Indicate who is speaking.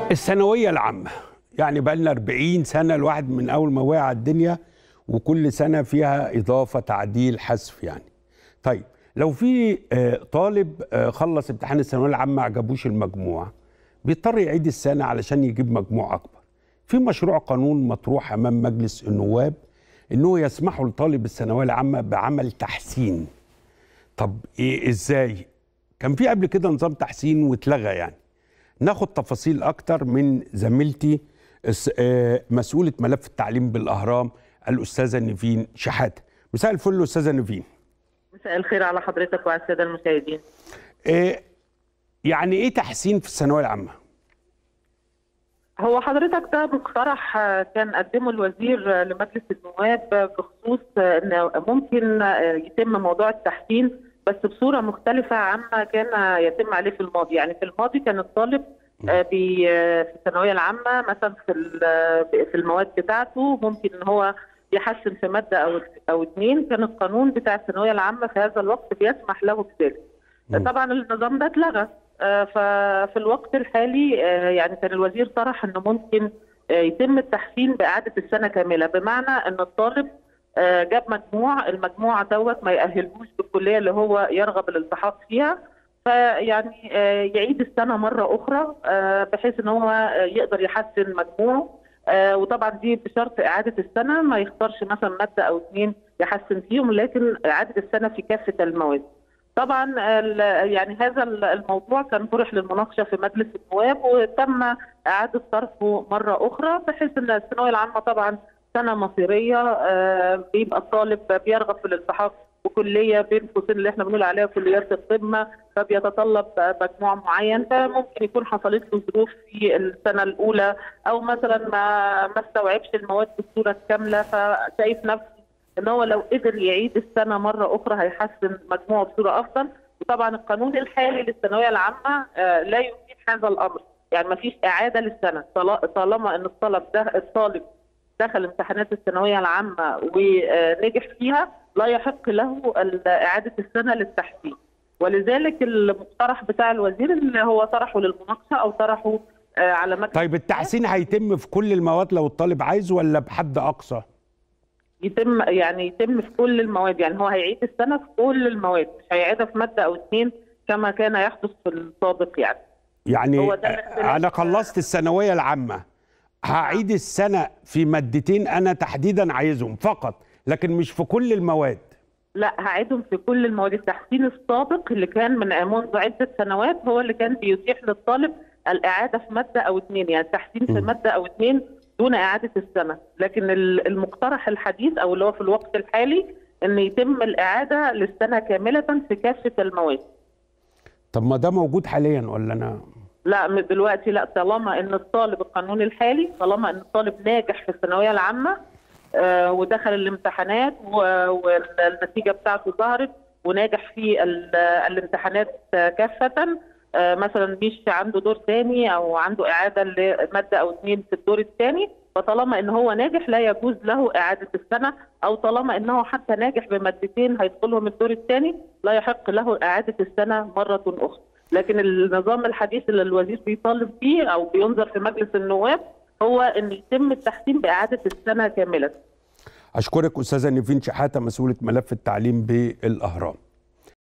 Speaker 1: الثانوية العامة يعني بقى لنا 40 سنة الواحد من أول ما وقع على الدنيا وكل سنة فيها إضافة تعديل حذف يعني طيب لو في آه، طالب آه، خلص امتحان الثانوية العامة ما عجبوش المجموع بيضطر يعيد السنة علشان يجيب مجموع أكبر في مشروع قانون مطروح أمام مجلس النواب إنه يسمحوا لطالب الثانوية العامة بعمل تحسين طب إيه إزاي كان في قبل كده نظام تحسين واتلغى يعني ناخد تفاصيل اكتر من زميلتي الس- آه، مسؤوله ملف التعليم بالاهرام الاستاذه نيفين شحاته مساء الفل استاذه نيفين
Speaker 2: مساء الخير على حضرتك وعلى الساده المشاهدين
Speaker 1: آه، يعني ايه تحسين في الثانويه العامه
Speaker 2: هو حضرتك ده مقترح آه، كان قدمه الوزير آه، لمجلس النواب آه، بخصوص آه، ان ممكن آه، يتم موضوع التحسين بس بصوره مختلفه عما كان آه، يتم عليه في الماضي يعني في الماضي كان الطالب آه، بي آه، في الثانويه العامه مثلا في ال- آه، في المواد بتاعته ممكن ان هو يحسن في ماده او او اثنين كان القانون بتاع الثانويه العامه في هذا الوقت بيسمح له بذلك
Speaker 1: مم.
Speaker 2: طبعا النظام ده اتلغى آه، ففي الوقت الحالي آه، يعني كان الوزير طرح انه ممكن آه، يتم التحسين باعاده السنه كامله بمعنى ان الطالب آه، جاب مجموع المجموع دوت ما يأهلهوش بالكليه اللي هو يرغب الالتحاق فيها فيعني آه، يعيد السنه مره اخرى آه، بحيث ان هو آه، يقدر يحسن مجموعه آه، وطبعا دي بشرط اعاده السنه ما يختارش مثلا ماده او اثنين يحسن فيهم لكن اعاده السنه في كافه المواد. طبعا ال- يعني هذا ال- الموضوع كان طرح للمناقشه في مجلس النواب وتم اعاده طرحه مره اخرى بحيث ان الثانويه العامه طبعا سنه مصيريه آه، بيبقى الطالب بيرغب في الالتحاق بكليه بين قوسين اللي احنا بنقول عليها كليات القمه فبيتطلب مجموع معين فممكن يكون حصلت له ظروف في السنه الاولى او مثلا ما ما استوعبش المواد بالصوره الكامله فشايف نفسه ان هو لو قدر يعيد السنه مره اخرى هيحسن مجموعه بصوره افضل وطبعا القانون الحالي للثانويه العامه آه، لا يتيح هذا الامر يعني ما فيش اعاده للسنه طال- طالما ان الطلب ده الطالب دخل امتحانات الثانويه العامه ونجح فيها لا يحق له ال- اعاده السنه للتحسين ولذلك المقترح بتاع الوزير اللي هو طرحه للمناقشه او طرحه آه، على مجلس
Speaker 1: طيب التحسين هيتم في كل المواد لو الطالب عايز ولا بحد اقصى
Speaker 2: يتم يعني يتم في كل المواد يعني هو هيعيد السنه في كل المواد مش هيعيدها في ماده او اثنين كما كان يحدث في السابق يعني
Speaker 1: يعني
Speaker 2: هو ده الاختلاف.
Speaker 1: انا خلصت الثانويه العامه هعيد السنه في مادتين انا تحديدا عايزهم فقط لكن مش في كل المواد
Speaker 2: لا هعيدهم في كل المواد التحسين السابق اللي كان من منذ عده سنوات هو اللي كان بيتيح للطالب الاعاده في ماده او اثنين يعني التحسين في
Speaker 1: م.
Speaker 2: ماده او اثنين دون اعاده السنه لكن ال- المقترح الحديث او اللي هو في الوقت الحالي ان يتم الاعاده للسنه كامله في كافه المواد
Speaker 1: طب ما ده موجود حاليا ولا انا
Speaker 2: لا من دلوقتي لا طالما ان الطالب القانون الحالي طالما ان الطالب ناجح في الثانويه العامه آه، ودخل الامتحانات و- والنتيجه بتاعته ظهرت وناجح في ال- الامتحانات آه، كافه آه، مثلا مش عنده دور ثاني او عنده اعاده لماده او اثنين في الدور الثاني فطالما ان هو ناجح لا يجوز له اعاده السنه او طالما انه حتى ناجح بمادتين هيدخلهم الدور الثاني لا يحق له اعاده السنه مره اخرى لكن النظام الحديث اللي الوزير بيطالب فيه او بينظر في مجلس النواب هو ان يتم التحسين باعاده السنه كامله
Speaker 1: اشكرك استاذه نيفين شحاته مسؤوله ملف التعليم بالاهرام